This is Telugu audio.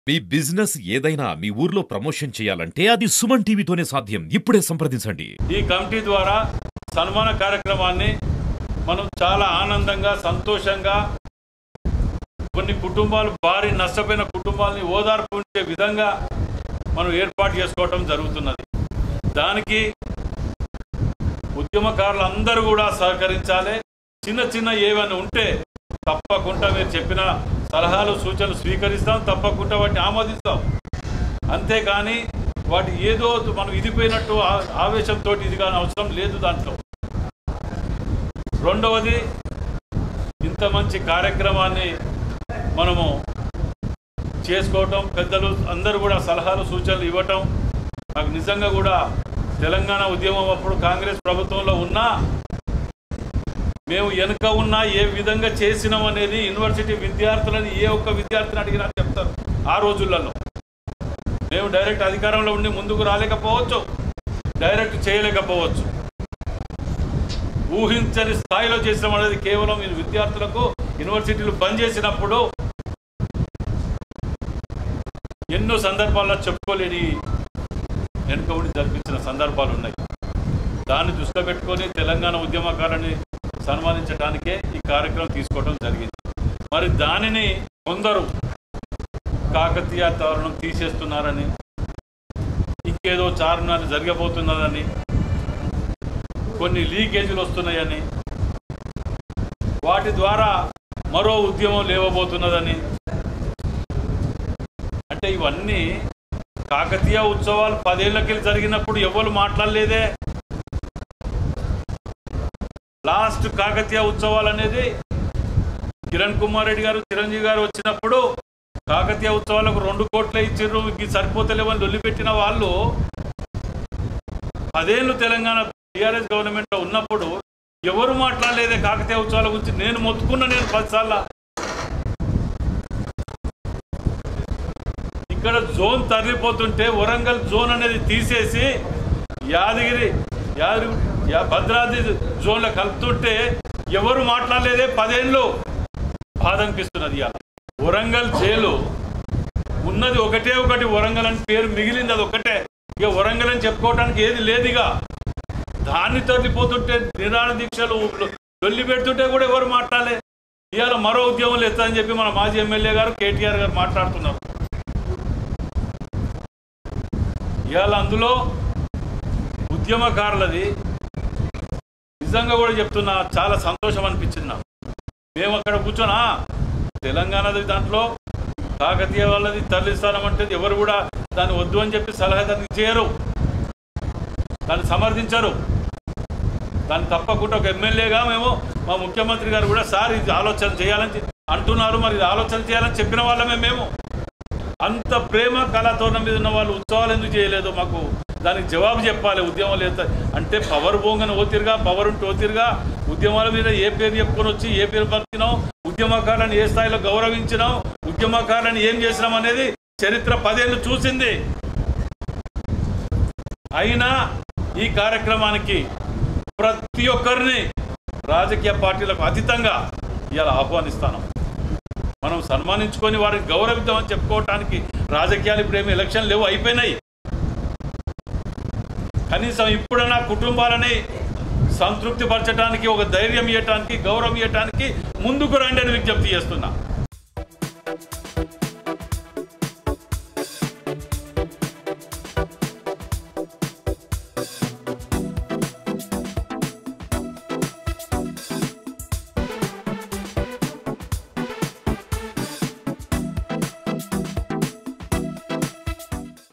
మీ బిజినెస్ ఏదైనా మీ ఊర్లో ప్రమోషన్ చేయాలంటే అది సుమన్ టీవీతోనే సాధ్యం ఇప్పుడే సంప్రదించండి ఈ కమిటీ ద్వారా సన్మాన కార్యక్రమాన్ని మనం చాలా ఆనందంగా సంతోషంగా కొన్ని కుటుంబాలు భారీ నష్టపోయిన కుటుంబాలని ఓదార్పు ఉంచే విధంగా మనం ఏర్పాటు చేసుకోవటం జరుగుతున్నది దానికి ఉద్యమకారులు అందరూ కూడా సహకరించాలి చిన్న చిన్న ఏమైనా ఉంటే తప్పకుండా మీరు చెప్పిన సలహాలు సూచనలు స్వీకరిస్తాం తప్పకుండా వాటిని ఆమోదిస్తాం అంతేకాని వాటి ఏదో మనం ఇదిపోయినట్టు ఆ- ఆవేశంతో ఇది కానీ అవసరం లేదు దాంట్లో రెండవది ఇంత మంచి కార్యక్రమాన్ని మనము చేసుకోవటం పెద్దలు అందరూ కూడా సలహాలు సూచనలు ఇవ్వటం నాకు నిజంగా కూడా తెలంగాణ ఉద్యమం అప్పుడు కాంగ్రెస్ ప్రభుత్వంలో ఉన్నా మేము వెనుక ఉన్నా ఏ విధంగా చేసినాం అనేది యూనివర్సిటీ విద్యార్థులని ఏ ఒక్క విద్యార్థిని అడిగినా చెప్తారు ఆ రోజులలో మేము డైరెక్ట్ అధికారంలో ఉండి ముందుకు రాలేకపోవచ్చు డైరెక్ట్ చేయలేకపోవచ్చు ఊహించని స్థాయిలో చేసినాం అనేది కేవలం ఈ విద్యార్థులకు యూనివర్సిటీలు బంద్ చేసినప్పుడు ఎన్నో సందర్భాల్లో చెప్పుకోలేని వెనుక ఉండి జరిపించిన సందర్భాలు ఉన్నాయి దాన్ని దృష్టిలో పెట్టుకొని తెలంగాణ ఉద్యమకారుని సన్మానించడానికే ఈ కార్యక్రమం తీసుకోవడం జరిగింది మరి దానిని కొందరు కాకతీయ తరుణం తీసేస్తున్నారని ఇంకేదో చారుణాలు జరగబోతున్నదని కొన్ని లీకేజీలు వస్తున్నాయని వాటి ద్వారా మరో ఉద్యమం లేవబోతున్నదని అంటే ఇవన్నీ కాకతీయ ఉత్సవాలు పదేళ్లకి జరిగినప్పుడు ఎవరు మాట్లాడలేదే లాస్ట్ కాకతీయ ఉత్సవాలు అనేది కిరణ్ కుమార్ రెడ్డి గారు చిరంజీవి గారు వచ్చినప్పుడు కాకతీయ ఉత్సవాలకు రెండు కోట్లే ఇచ్చిర్రు ఇంక సరిపోతలేవని లొల్లిపెట్టిన వాళ్ళు పదేళ్ళు తెలంగాణ టీఆర్ఎస్ గవర్నమెంట్ లో ఉన్నప్పుడు ఎవరు మాట్లాడలేదే కాకతీయ ఉత్సవాల గురించి నేను మొత్తుకున్నా నేను పదిసార్లు ఇక్కడ జోన్ తరలిపోతుంటే వరంగల్ జోన్ అనేది తీసేసి యాదగిరి యాదగిరి యా- భద్రాద్రి జోన్లో కలుపుతుంటే ఎవరు మాట్లాడలేదే పదేళ్ళు బాధ అనిపిస్తున్నది ఇవాళ వరంగల్ జైలు ఉన్నది ఒకటే ఒకటి వరంగల్ అని పేరు మిగిలింది అది ఒకటే ఇక వరంగల్ అని చెప్పుకోవడానికి ఏది లేదు ఇక దాన్ని తరలిపోతుంటే నిరాణ దీక్షలు వెళ్ళి పెడుతుంటే కూడా ఎవరు మాట్లాడలే ఇవాళ మరో ఉద్యమం ఎత్తాలని చెప్పి మన మాజీ ఎమ్మెల్యే గారు కేటీఆర్ గారు మాట్లాడుతున్నారు ఇవాళ అందులో ఉద్యమకారులది నిజంగా కూడా చెప్తున్నా చాలా సంతోషం అనిపించింది నాకు మేము అక్కడ కూర్చొనా తెలంగాణది దాంట్లో కాకతీయ వాళ్ళది తరలిస్తానమంటే ఎవరు కూడా దాన్ని వద్దు అని చెప్పి సలహా దానికి చేయరు దాన్ని సమర్థించరు దాన్ని తప్పకుండా ఒక ఎమ్మెల్యేగా మేము మా ముఖ్యమంత్రి గారు కూడా సార్ ఇది ఆలోచన చేయాలని చె- అంటున్నారు మరి ఇది ఆలోచన చేయాలని చెప్పిన వాళ్ళమే మేము అంత ప్రేమ కళాతోరణం మీద ఉన్న వాళ్ళు ఉత్సవాలు ఎందుకు చేయలేదు మాకు దానికి జవాబు చెప్పాలి ఉద్యమం లేదు అంటే పవర్ పోగానే ఓతిరుగా పవర్ ఉంటే ఓతిరుగా ఉద్యమాల మీద ఏ పేరు చెప్పుకొని వచ్చి ఏ పేరు బతికినాం ఉద్యమకారులను ఏ స్థాయిలో గౌరవించినాం ఉద్యమకారులను ఏం చేసినాం అనేది చరిత్ర పదేళ్ళు చూసింది అయినా ఈ కార్యక్రమానికి ప్రతి ఒక్కరిని రాజకీయ పార్టీలకు అతీతంగా ఇలా ఆహ్వానిస్తాను మనం సన్మానించుకొని వారిని గౌరవిద్దామని చెప్పుకోవటానికి రాజకీయాలు ఇప్పుడు ఏమి ఎలక్షన్ లేవు అయిపోయినాయి కనీసం ఇప్పుడైనా కుటుంబాలని సంతృప్తి పరచడానికి ఒక ధైర్యం ఇవ్వటానికి గౌరవం ఇవ్వటానికి ముందుకు రండి అని విజ్ఞప్తి చేస్తున్నా